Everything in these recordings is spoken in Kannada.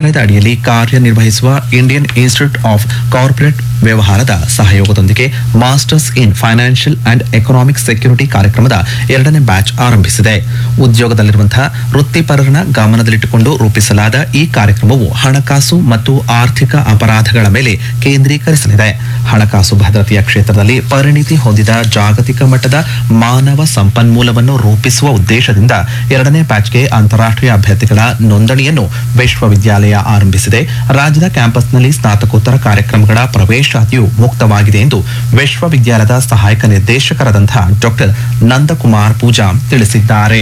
ಸಚಿವಾಲಯದ ಅಡಿಯಲ್ಲಿ ಕಾರ್ಯನಿರ್ವಹಿಸುವ ಇಂಡಿಯನ್ ಇನ್ಸ್ಟಿಟ್ಯೂಟ್ ಆಫ್ ಕಾರ್ಪೊರೇಟ್ ವ್ಯವಹಾರದ ಸಹಯೋಗದೊಂದಿಗೆ masters in financial and economic security ಕಾರ್ಯಕ್ರಮದ ಎರಡನೇ ಬ್ಯಾಚ್ ಆರಂಭಿಸಿದೆ ಉದ್ಯೋಗದಲ್ಲಿರುವಂತಹ ವೃತ್ತಿಪರರನ್ನ ಗಮನದಲ್ಲಿಟ್ಟುಕೊಂಡು ರೂಪಿಸಲಾದ ಈ ಕಾರ್ಯಕ್ರಮವು ಹಣಕಾಸು ಮತ್ತು ಆರ್ಥಿಕ ಅಪರಾಧಗಳ ಮೇಲೆ ಕೇಂದ್ರೀಕರಿಸಲಿದೆ ಹಣಕಾಸು ಭದ್ರತೆಯ ಕ್ಷೇತ್ರದಲ್ಲಿ ಪರಿಣಿತಿ ಹೊಂದಿದ ಜಾಗತಿಕ ಮಟ್ಟದ ಮಾನವ ಸಂಪನ್ಮೂಲವನ್ನು ರೂಪಿಸುವ ಉದ್ದೇಶದಿಂದ ಎರಡನೇ ಬ್ಯಾಚ್ಗೆ ಅಂತಾರಾಷ್ಟ್ರೀಯ ಅಭ್ಯರ್ಥಿಗಳ ನೋಂದಣಿಯನ್ನು ವಿಶ್ವವಿದ್ಯಾಲಯ ಆರಂಭಿಸಿದೆ ರಾಜ್ಯದ ಕ್ಯಾಂಪಸ್ನಲ್ಲಿ ಸ್ನಾತಕೋತ್ತರ ಕಾರ್ಯಕ್ರಮಗಳ ಪ್ರವೇಶಾತಿಯು ಮುಕ್ತವಾಗಿದೆ ಎಂದು ವಿಶ್ವವಿದ್ಯಾಲಯದ ಸಹಾಯಕ ನಿರ್ದೇಶಕರಾದಂತಹ ಡಾಕ್ಟರ್ ನಂದಕುಮಾರ್ ಪೂಜಾ ತಿಳಿಸಿದ್ದಾರೆ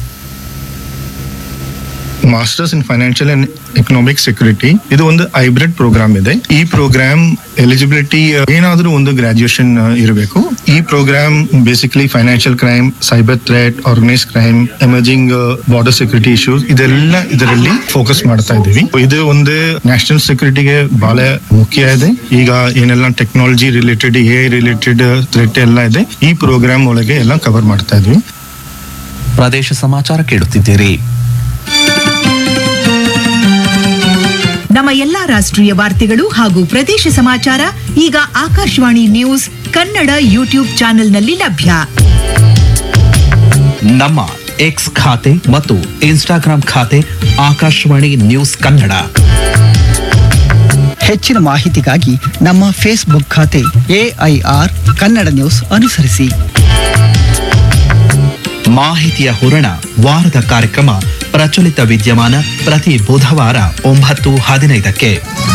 masters in financial and economic security ಇದು ಒಂದು ಹೈಬ್ರಿಡ್ ಪ್ರೋಗ್ರಾಮ್ ಇದೆ ಈ ಪ್ರೋಗ್ರಾಮ್ ಎಲಿಜಿಬಿಲಿಟಿ ಏನಾದರೂ ಒಂದು ಗ್ರಾಜುಯೇಷನ್ ಇರಬೇಕು ಈ programme basically financial crime cyber threat organise crime emerging border security issues ಇದೆಲ್ಲ ಇದರಲ್ಲಿ ಫೋಕಸ್ ಮಾಡ್ತಾ ಇದ್ದೀವಿ ಇದು ಒಂದು ನ್ಯಾಷನಲ್ ಸೆಕ್ಯೂರಿಟಿಗೆ ಬಹಳ ಮುಖ್ಯ ಇದೆ ಈಗ ಏನೆಲ್ಲ technology related A related threat ಎಲ್ಲ ಇದೆ ಈ ಪ್ರೋಗ್ರಾಮ್ ಒಳಗೆ ಎಲ್ಲ ಕವರ್ ಮಾಡ್ತಾ ಇದ್ವಿ ಪ್ರದೇಶ ಸಮಾಚಾರ ಕೇಳುತ್ತಿದ್ದೀರಿ ನಮ್ಮ ಎಲ್ಲಾ ರಾಷ್ಟ್ರೀಯ ವಾರ್ತೆಗಳು ಹಾಗೂ ಪ್ರದೇಶ ಸಮಾಚಾರ ಈಗ ಆಕಾಶವಾಣಿ ನ್ಯೂಸ್ ಕನ್ನಡ ಯೂಟ್ಯೂಬ್ ಚಾನೆಲ್ನಲ್ಲಿ ಲಭ್ಯ ನಮ್ಮ ಎಕ್ಸ್ ಖಾತೆ ಮತ್ತು ಇನ್ಸ್ಟಾಗ್ರಾಂ ಖಾತೆ ಆಕಾಶವಾಣಿ ನ್ಯೂಸ್ ಕನ್ನಡ ಹೆಚ್ಚಿನ ಮಾಹಿತಿಗಾಗಿ ನಮ್ಮ ಫೇಸ್ಬುಕ್ ಖಾತೆ ಎಐಆರ್ ಕನ್ನಡ ನ್ಯೂಸ್ ಅನುಸರಿಸಿ ಮಾಹಿತಿಯ ಹೂರಣ ವಾರದ ಕಾರ್ಯಕ್ರಮ ಪ್ರಚಲಿತ ವಿದ್ಯಮಾನ ಪ್ರತಿ ಬುಧವಾರ ಒಂಬತ್ತು ಹದಿನೈದಕ್ಕೆ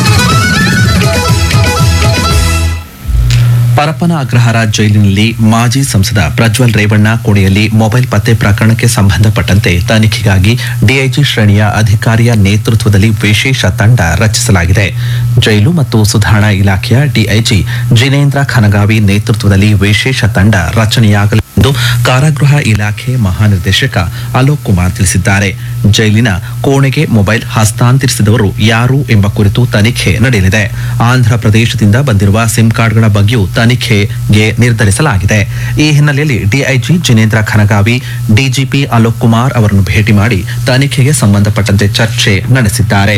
ಪರಪ್ಪನ ಅಗ್ರಹಾರ ಜೈಲಿನಲ್ಲಿ ಮಾಜಿ ಸಂಸದ ಪ್ರಜ್ವಲ್ ರೇವಣ್ಣ ಕೋಣೆಯಲ್ಲಿ ಮೊಬೈಲ್ ಪತ್ತೆ ಪ್ರಕರಣಕ್ಕೆ ಸಂಬಂಧಪಟ್ಟಂತೆ ತನಿಖೆಗಾಗಿ ಡಿಐಜಿ ಶ್ರೇಣಿಯ ಅಧಿಕಾರಿಯ ನೇತೃತ್ವದಲ್ಲಿ ವಿಶೇಷ ತಂಡ ರಚಿಸಲಾಗಿದೆ ಜೈಲು ಮತ್ತು ಸುಧಾರಣಾ ಇಲಾಖೆಯ ಡಿಐಜಿ ಜಿನೇಂದ್ರ ಖನಗಾವಿ ನೇತೃತ್ವದಲ್ಲಿ ವಿಶೇಷ ತಂಡ ರಚನೆಯಾಗಲಿದೆ ಎಂದು ಕಾರಾಗೃಹ ಇಲಾಖೆ ಮಹಾನಿರ್ದೇಶಕ ಅಲೋಕ್ ಕುಮಾರ್ ತಿಳಿಸಿದ್ದಾರೆ ಜೈಲಿನ ಕೋಣೆಗೆ ಮೊಬೈಲ್ ಹಸ್ತಾಂತರಿಸಿದವರು ಯಾರು ಎಂಬ ಕುರಿತು ತನಿಖೆ ನಡೆಯಲಿದೆ ಆಂಧ್ರ ಪ್ರದೇಶದಿಂದ ಬಂದಿರುವ ಸಿಮ್ ಕಾರ್ಡ್ಗಳ ಬಗ್ಗೆಯೂ ತನಿಖೆಗೆ ನಿರ್ಧರಿಸಲಾಗಿದೆ ಈ ಹಿನ್ನೆಲೆಯಲ್ಲಿ ಡಿಐಜಿ ಜಿನೇಂದ್ರ ಖನಗಾವಿ ಡಿಜಿಪಿ ಅಲೋಕ್ ಕುಮಾರ್ ಅವರನ್ನು ಭೇಟಿ ಮಾಡಿ ತನಿಖೆಗೆ ಸಂಬಂಧಪಟ್ಟಂತೆ ಚರ್ಚೆ ನಡೆಸಿದ್ದಾರೆ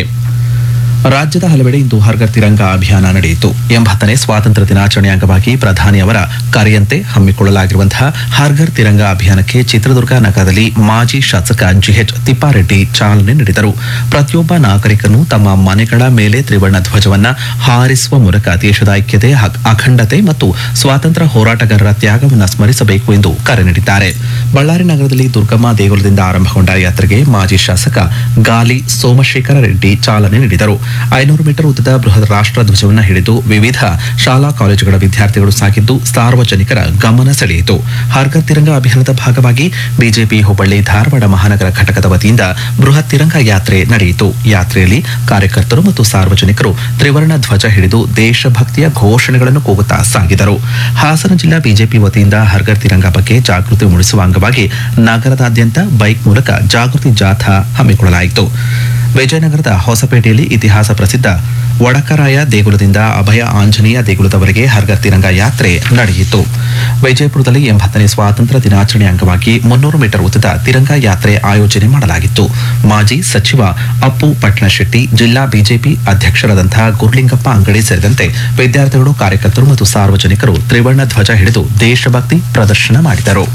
ರಾಜ್ಯದ ಹಲವೆಡೆ ಇಂದು ಹರ್ಗರ್ ತಿರಂಗ ಅಭಿಯಾನ ನಡೆಯಿತು ಎಂಬತ್ತನೇ ಸ್ವಾತಂತ್ರ್ಯ ದಿನಾಚರಣೆ ಅಂಗವಾಗಿ ಪ್ರಧಾನಿ ಅವರ ಕರೆಯಂತೆ ಹಮ್ಮಿಕೊಳ್ಳಲಾಗಿರುವಂತಹ ಹರ್ಗರ್ ತಿರಂಗ ಅಭಿಯಾನಕ್ಕೆ ಚಿತ್ರದುರ್ಗ ನಗರದಲ್ಲಿ ಮಾಜಿ ಶಾಸಕ ಜಿಎಚ್ ತಿಪ್ಪಾರೆಡ್ಡಿ ಚಾಲನೆ ನೀಡಿದರು ಪ್ರತಿಯೊಬ್ಬ ನಾಗರಿಕನು ತಮ್ಮ ಮನೆಗಳ ಮೇಲೆ ತ್ರಿವರ್ಣ ಧ್ವಜವನ್ನ ಹಾರಿಸುವ ಮೂಲಕ ದೇಶದ ಐಕ್ಯತೆ ಹಕ್- ಅಖಂಡತೆ ಮತ್ತು ಸ್ವಾತಂತ್ರ್ಯ ಹೋರಾಟಗಾರರ ತ್ಯಾಗವನ್ನು ಸ್ಮರಿಸಬೇಕು ಎಂದು ಕರೆ ನೀಡಿದ್ದಾರೆ ಬಳ್ಳಾರಿ ನಗರದಲ್ಲಿ ದುರ್ಗಮ್ಮ ದೇಗುಲದಿಂದ ಆರಂಭಗೊಂಡ ಯಾತ್ರೆಗೆ ಮಾಜಿ ಶಾಸಕ ಗಾಲಿ ಸೋಮಶೇಖರ ರೆಡ್ಡಿ ಚಾಲನೆ ನೀಡಿದರು ಐನೂರು ಮೀಟರ್ ಉದ್ದದ ಬೃಹತ್ ರಾಷ್ಟ್ರ ಧ್ವಜವನ್ನು ಹಿಡಿದು ವಿವಿಧ ಶಾಲಾ ಕಾಲೇಜುಗಳ ವಿದ್ಯಾರ್ಥಿಗಳು ಸಾಗಿದ್ದು ಸಾರ್ವಜನಿಕರ ಗಮನ ಸೆಳೆಯಿತು ಹರ್ಗರ್ ತಿರಂಗ ಅಭಿಯಾನದ ಭಾಗವಾಗಿ ಬಿಜೆಪಿ ಹುಬ್ಬಳ್ಳಿ ಧಾರವಾಡ ಮಹಾನಗರ ಘಟಕದ ವತಿಯಿಂದ ಬೃಹತ್ ತಿರಂಗ ಯಾತ್ರೆ ನಡೆಯಿತು ಯಾತ್ರೆಯಲ್ಲಿ ಕಾರ್ಯಕರ್ತರು ಮತ್ತು ಸಾರ್ವಜನಿಕರು ತ್ರಿವರ್ಣ ಧ್ವಜ ಹಿಡಿದು ದೇಶಭಕ್ತಿಯ ಘೋಷಣೆಗಳನ್ನು ಕೂಗುತ್ತಾ ಸಾಗಿದರು ಹಾಸನ ಜಿಲ್ಲಾ ಬಿಜೆಪಿ ವತಿಯಿಂದ ಹರ್ಗರ್ ತಿರಂಗ ಬಗ್ಗೆ ಜಾಗೃತಿ ಮೂಡಿಸುವ ಅಂಗವಾಗಿ ನಗರದಾದ್ಯಂತ ಬೈಕ್ ಮೂಲಕ ಜಾಗೃತಿ ಜಾಥಾ ಹಮ್ಮಿಕೊಳ್ಳಲಾಯಿತು ವಿಜಯನಗರದ ಹೊಸಪೇಟೆಯಲ್ಲಿ ಇತಿಹಾಸ ಪ್ರಸಿದ್ಧ ವಡಕರಾಯ ದೇಗುಲದಿಂದ ಅಭಯ ಆಂಜನೇಯ ದೇಗುಲದವರೆಗೆ ಹರ್ಗರ್ ತಿರಂಗ ಯಾತ್ರೆ ನಡೆಯಿತು ವಿಜಯಪುರದಲ್ಲಿ ಎಂಬತ್ತನೇ ಸ್ವಾತಂತ್ರ್ಯ ದಿನಾಚರಣೆ ಅಂಗವಾಗಿ ಮುನ್ನೂರು ಮೀಟರ್ ಉದ್ದದ ತಿರಂಗ ಯಾತ್ರೆ ಆಯೋಜನೆ ಮಾಡಲಾಗಿತ್ತು ಮಾಜಿ ಸಚಿವ ಅಪ್ಪು ಪಟ್ನಶೆಟ್ಟಿ ಜಿಲ್ಲಾ ಬಿಜೆಪಿ ಅಧ್ಯಕ್ಷರಾದಂತಹ ಗುರುಲಿಂಗಪ್ಪ ಅಂಗಡಿ ಸೇರಿದಂತೆ ವಿದ್ಯಾರ್ಥಿಗಳು ಕಾರ್ಯಕರ್ತರು ಮತ್ತು ಸಾರ್ವಜನಿಕರು ತ್ರಿವರ್ಣ ಧ್ವಜ ಹಿಡಿದು ದೇಶಭಕ್ತಿ ಪ್ರದರ್ಶನ ಮಾಡಿದರು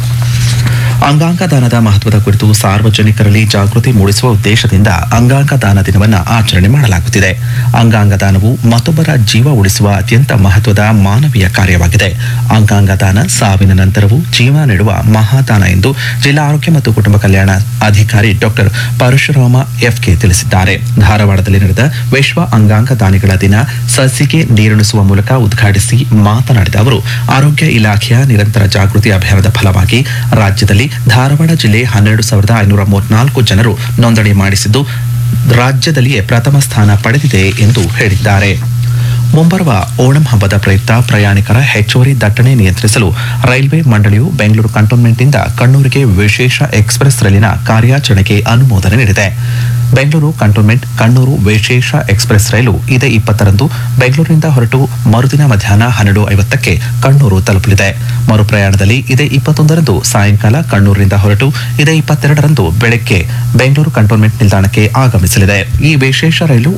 ಅಂಗಾಂಗ ದಾನದ ಮಹತ್ವದ ಕುರಿತು ಸಾರ್ವಜನಿಕರಲ್ಲಿ ಜಾಗೃತಿ ಮೂಡಿಸುವ ಉದ್ದೇಶದಿಂದ ಅಂಗಾಂಗ ದಾನ ದಿನವನ್ನು ಆಚರಣೆ ಮಾಡಲಾಗುತ್ತಿದೆ ಅಂಗಾಂಗ ದಾನವು ಮತ್ತೊಬ್ಬರ ಜೀವ ಉಳಿಸುವ ಅತ್ಯಂತ ಮಹತ್ವದ ಮಾನವೀಯ ಕಾರ್ಯವಾಗಿದೆ ಅಂಗಾಂಗ ದಾನ ಸಾವಿನ ನಂತರವೂ ಜೀವ ನೀಡುವ ಮಹಾದಾನ ಎಂದು ಜಿಲ್ಲಾ ಆರೋಗ್ಯ ಮತ್ತು ಕುಟುಂಬ ಕಲ್ಯಾಣ ಅಧಿಕಾರಿ ಡಾಕ್ಟರ್ ಪರಶುರಾಮ ಎಫ್ಕೆ ತಿಳಿಸಿದ್ದಾರೆ ಧಾರವಾಡದಲ್ಲಿ ನಡೆದ ವಿಶ್ವ ಅಂಗಾಂಗ ದಾನಿಗಳ ದಿನ ಸಸಿಗೆ ನೀರುಣಿಸುವ ಮೂಲಕ ಉದ್ಘಾಟಿಸಿ ಮಾತನಾಡಿದ ಅವರು ಆರೋಗ್ಯ ಇಲಾಖೆಯ ನಿರಂತರ ಜಾಗೃತಿ ಅಭಿಯಾನದ ಫಲವಾಗಿ ರಾಜ್ಯದಲ್ಲಿ ಧಾರವಾಡ ಜಿಲ್ಲೆ ಹನ್ನೆರಡು ಸಾವಿರದ ಐನೂರ ಮೂವತ್ನಾಲ್ಕು ಜನರು ನೋಂದಣಿ ಮಾಡಿಸಿದ್ದು ರಾಜ್ಯದಲ್ಲಿಯೇ ಪ್ರಥಮ ಸ್ಥಾನ ಪಡೆದಿದೆ ಎಂದು ಹೇಳಿದ್ದಾರೆ ಮುಂಬರುವ ಓಣಂ ಹಬ್ಬದ ಪ್ರಯುಕ್ತ ಪ್ರಯಾಣಿಕರ ಹೆಚ್ಚುವರಿ ದಟ್ಟಣೆ ನಿಯಂತ್ರಿಸಲು ರೈಲ್ವೆ ಮಂಡಳಿಯು ಬೆಂಗಳೂರು ಕಂಟೋನ್ಮೆಂಟ್ನಿಂದ ಕಣ್ಣೂರಿಗೆ ವಿಶೇಷ ಎಕ್ಸ್ಪ್ರೆಸ್ ರೈಲಿನ ಕಾರ್ಯಾಚರಣೆಗೆ ಅನುಮೋದನೆ ನೀಡಿದೆ ಬೆಂಗಳೂರು ಕಂಟೋನ್ಮೆಂಟ್ ಕಣ್ಣೂರು ವಿಶೇಷ ಎಕ್ಸ್ಪ್ರೆಸ್ ರೈಲು ಇದೇ ಇಪ್ಪತ್ತರಂದು ಬೆಂಗಳೂರಿನಿಂದ ಹೊರಟು ಮರುದಿನ ಮಧ್ಯಾಹ್ನ ಹನ್ನೆರಡು ಐವತ್ತಕ್ಕೆ ಕಣ್ಣೂರು ತಲುಪಲಿದೆ ಮರುಪ್ರಯಾಣದಲ್ಲಿ ಇದೇ ಇಪ್ಪತ್ತೊಂದರಂದು ಸಾಯಂಕಾಲ ಕಣ್ಣೂರಿನಿಂದ ಹೊರಟು ಇದೇ ಇಪ್ಪತ್ತೆರಡರಂದು ಬೆಳಗ್ಗೆ ಬೆಂಗಳೂರು ಕಂಟೋನ್ಮೆಂಟ್ ನಿಲ್ದಾಣಕ್ಕೆ ಆಗಮಿಸಲಿದೆ ಈ ವಿಶೇಷ ರೈಲು